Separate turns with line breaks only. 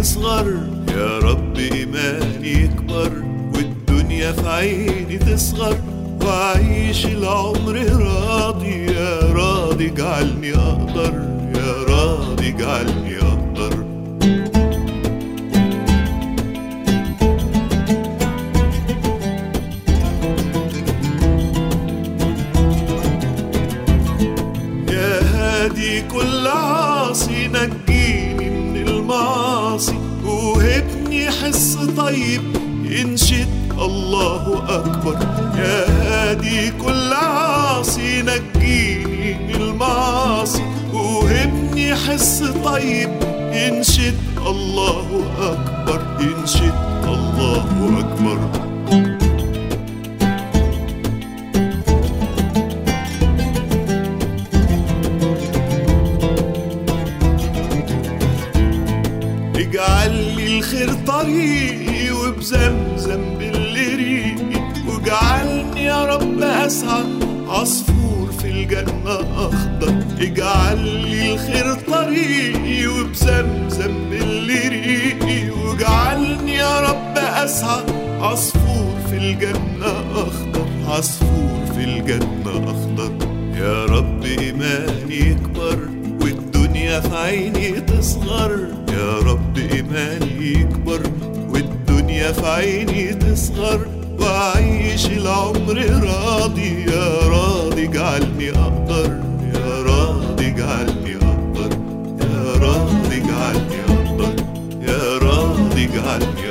تصغر يا رب إيماني يكبر والدنيا في عيني تصغر وأعيش العمر راضي يا راضي اجعلني أقدر يا راضي اجعلني أقدر يا هادي كل عاصي نجيني من المعاصي وهبني حس طيب ينشد الله أكبر يا هادي كل عاصي نجيني من المعاصي وهبني حس طيب ينشد الله أكبر ينشد الله أكبر اجعل لي الخير طريقي وبزمزم باللي ريقي واجعلني يا رب اسعى عصفور في الجنة أخضر اجعل لي الخير طريقي وبزمزم باللي ريقي واجعلني يا رب أسعى عصفور في الجنة أخضر عصفور في الجنة أخضر يا رب إيماني يكبر والدنيا في عيني تصغر يا رب إيماني يكبر والدنيا في عيني تصغر وأعيش العمر راضي يا راضي اجعلني أقدر يا راضي اجعلني أقدر يا راضي اجعلني أقدر يا راضي اجعلني